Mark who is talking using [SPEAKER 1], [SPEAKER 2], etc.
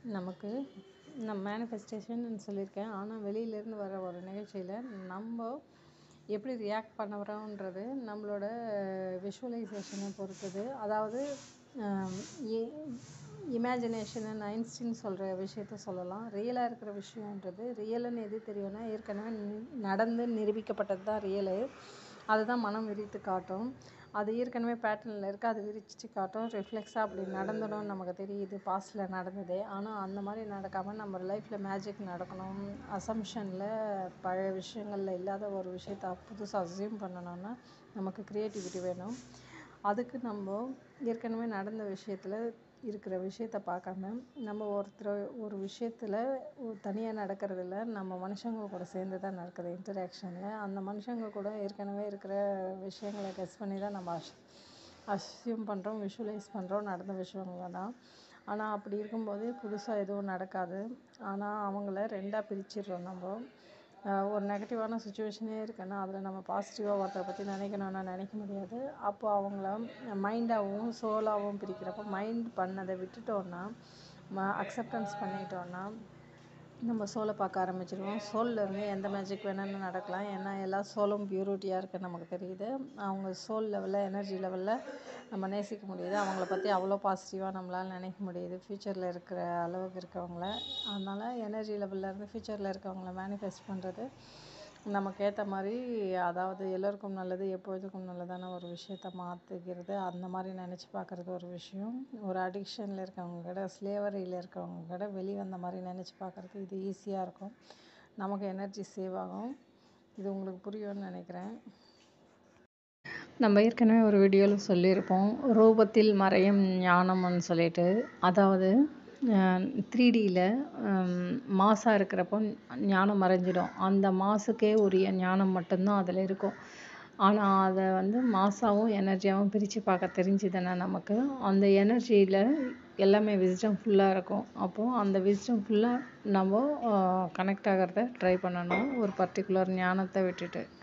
[SPEAKER 1] நமக்கு நான் மேனிஃபெஸ்டேஷன் சொல்லியிருக்கேன் ஆனால் வெளியிலேருந்து வர ஒரு நிகழ்ச்சியில் நம்ம எப்படி ரியாக்ட் பண்ணுறோன்றது நம்மளோட விஷுவலைசேஷனை பொறுத்தது அதாவது இமேஜினேஷன் ஐன்ஸ்டீன் சொல்கிற விஷயத்த சொல்லலாம் ரியலாக இருக்கிற விஷயன்றது ரியலுன்னு எது தெரியும்னா ஏற்கனவே நி- நடந்து நிரூபிக்கப்பட்டது தான் ரியலு அதுதான் மனம் விரித்து காட்டும் அது ஏற்கனவே பேட்டர்னில் இருக்குது அது விரிச்சு காட்டும் ரிஃப்ளெக்ஸாக அப்படி நடந்துடும் நமக்கு தெரியுது பாஸ்டில் நடந்ததே ஆனால் அந்த மாதிரி நடக்காமல் நம்ம லைஃப்பில் மேஜிக் நடக்கணும் அசம்ஷனில் பழைய விஷயங்களில் இல்லாத ஒரு விஷயத்த புதுசாக அசியூம் பண்ணணும்னா நமக்கு க்ரியேட்டிவிட்டி வேணும் அதுக்கு நம்ம ஏற்கனவே நடந்த விஷயத்தில் இருக்கிற விஷயத்த பார்க்காம நம்ம ஒருத்தர் ஒரு விஷயத்தில் தனியாக நடக்கிறதில்ல நம்ம மனுஷங்க கூட சேர்ந்து தான் நடக்குது இன்டராக்ஷனில் அந்த மனுஷங்க கூட ஏற்கனவே இருக்கிற விஷயங்களை கெஸ் பண்ணி தான் நம்ம அஸ் அஸ்யூம் பண்ணுறோம் விஷுவலைஸ் பண்ணுறோம் நடந்த விஷயங்கள தான் ஆனால் அப்படி இருக்கும்போது புதுசாக எதுவும் நடக்காது ஆனால் அவங்கள ரெண்டாக பிரிச்சிடுறோம் நம்ம ஆஹ் ஒரு நெகட்டிவான சுச்சுவேஷனே இருக்குன்னா அதில் நம்ம பாசிட்டிவாக ஒருத்தரை பற்றி நினைக்கணும்னா நினைக்க முடியாது அப்போ அவங்கள மைண்டாகவும் சோலாகவும் பிரிக்கிறப்போ மைண்ட் பண்ணதை விட்டுட்டோன்னா அக்செப்டன்ஸ் பண்ணிட்டோன்னா நம்ம சோலை பார்க்க ஆரம்பிச்சிடுவோம் சோல்ல இருந்து எந்த மேஜிக் வேணாலும் நடக்கலாம் ஏன்னா எல்லா சோலும் பியூரிட்டியாக இருக்குன்னு நமக்கு தெரியுது அவங்க சோல் லெவலில் எனர்ஜி லெவலில் நம்ம நேசிக்க முடியுது அவங்கள பற்றி அவ்வளோ பாசிட்டிவாக நம்மளால் நினைக்க முடியுது ஃப்யூச்சரில் இருக்கிற அளவுக்கு இருக்கவங்கள அதனால் எனர்ஜி லெவலில் இருந்து ஃப்யூச்சரில் இருக்கவங்கள மேனிஃபெஸ்ட் பண்ணுறது நமக்கு ஏற்ற மாதிரி அதாவது எல்லோருக்கும் நல்லது எப்பொழுதுக்கும் நல்லதான ஒரு விஷயத்த மாற்றிக்கிறது அந்த மாதிரி நினச்சி பார்க்குறது ஒரு விஷயம் ஒரு அடிக்ஷனில் இருக்கவங்க கிட்ட ஸ்லேவரியில் இருக்கவங்க கிட்ட வெளியே வந்த மாதிரி நினச்சி பார்க்குறது இது ஈஸியாக இருக்கும் நமக்கு எனர்ஜி சேவ் ஆகும் இது உங்களுக்கு புரியும்னு நினைக்கிறேன் நம்ம ஏற்கனவே ஒரு வீடியோவில் சொல்லியிருப்போம் ரூபத்தில் மறையும் ஞானம்னு சொல்லிட்டு அதாவது த்ரீ டியில் மாசாக இருக்கிறப்போ ஞானம் மறைஞ்சிடும் அந்த மாசுக்கே உரிய ஞானம் மட்டும்தான் அதில் இருக்கும் ஆனால் அதை வந்து மாசாவும் எனர்ஜியாகவும் பிரித்து பார்க்க தெரிஞ்சுதுன்னா நமக்கு அந்த எனர்ஜியில் எல்லாமே விஸ்டம் ஃபுல்லாக இருக்கும் அப்போது அந்த விஸ்டம் ஃபுல்லாக நம்ம கனெக்ட் ஆகிறத ட்ரை பண்ணணும் ஒரு பர்டிகுலர் ஞானத்தை விட்டுட்டு